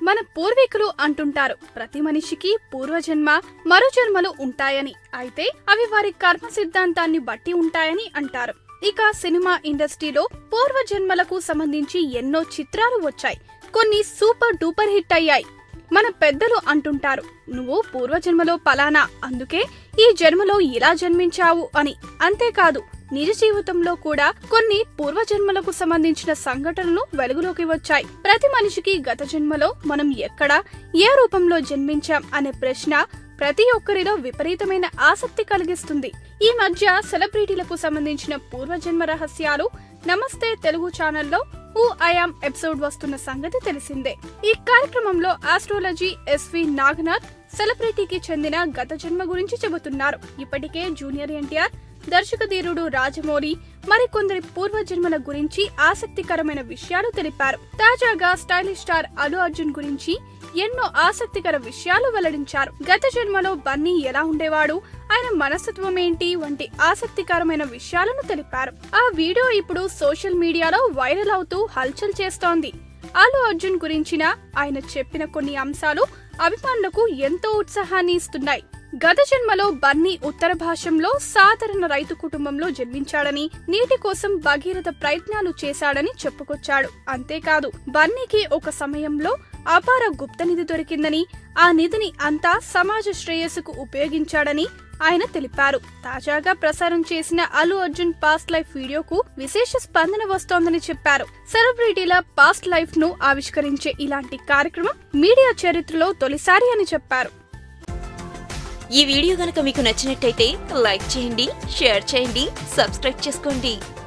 మన పూర్వీకులు అంటుంటారు ప్రతి మనిషికి పూర్వజన్మ మరో జన్మలు ఉంటాయని అయితే అవి వారి కర్మ సిద్ధాంతాన్ని బట్టి ఉంటాయని అంటారు ఇక సినిమా ఇండస్ట్రీలో పూర్వజన్మలకు సంబంధించి ఎన్నో చిత్రాలు వచ్చాయి కొన్ని సూపర్ డూపర్ హిట్ అయ్యాయి మన పెద్దలు అంటుంటారు నువ్వు పూర్వజన్మలో పలానా అందుకే ఈ జన్మలో ఇలా జన్మించావు అని అంతేకాదు నిజ జీవితంలో కూడా కొన్ని పూర్వజన్మలకు సంబంధించిన సంఘటనలు వెలుగులోకి వచ్చాయి ప్రతి మనిషికి గత జన్మలో మనం ఎక్కడ ఏ రూపంలో జన్మించాం అనే ప్రశ్న ప్రతి ఒక్కరిలో విపరీతమైన ఆసక్తి కలిగిస్తుంది ఈ మధ్య సెలబ్రిటీలకు సంబంధించిన పూర్వజన్మ రహస్యాలు నమస్తే తెలుగు ఛానల్లో హూ ఐఆమ్ ఎపిసోడ్ వస్తున్న సంగతి తెలిసిందే ఈ కార్యక్రమంలో ఆస్ట్రాలజీ ఎస్వి నాగనాథ్ సెలబ్రిటీకి చెందిన గత జన్మ గురించి చెబుతున్నారు ఇప్పటికే జూనియర్ ఎన్టీఆర్ దర్శకధీరుడు రాజమౌళి మరికొందరి పూర్వజన్మల గురించి ఆసక్తికరమైన విషయాలు తెలిపారు తాజాగా స్టైలిష్ స్టార్ అల్లు అర్జున్ గురించి ఎన్నో ఆసక్తికర విషయాలు వెల్లడించారు గత జన్మలో బన్నీ ఎలా ఉండేవాడు ఆయన మనస్తత్వం ఏంటి వంటి ఆసక్తికరమైన విషయాలను తెలిపారు ఆ వీడియో ఇప్పుడు సోషల్ మీడియాలో వైరల్ అవుతూ హల్చల్ చేస్తోంది అల్లు అర్జున్ గురించిన ఆయన చెప్పిన కొన్ని అంశాలు అభిమానులకు ఎంతో ఉత్సాహాన్ని ఇస్తున్నాయి గత జన్మలో బన్నీ ఉత్తర భాషంలో సాధారణ రైతు కుటుంబంలో జన్మించాడని నీటి కోసం భగీరథ ప్రయత్నాలు చేశాడని చెప్పుకొచ్చాడు అంతేకాదు బన్నీకి ఒక సమయంలో అపార గుప్త నిధి దొరికిందని ఆ నిధిని అంతా సమాజ శ్రేయస్సుకు ఉపయోగించాడని ఆయన తెలిపారు తాజాగా ప్రసారం చేసిన అల్లు అర్జున్ పాస్ట్ లైఫ్ వీడియోకు విశేష స్పందన వస్తోందని చెప్పారు సెలబ్రిటీల పాస్ట్ లైఫ్ ను ఆవిష్కరించే ఇలాంటి కార్యక్రమం మీడియా చరిత్రలో తొలిసారి అని చెప్పారు ఈ వీడియో గనక మీకు నచ్చినట్టయితే లైక్ చేయండి షేర్ చేయండి సబ్స్క్రైబ్ చేసుకోండి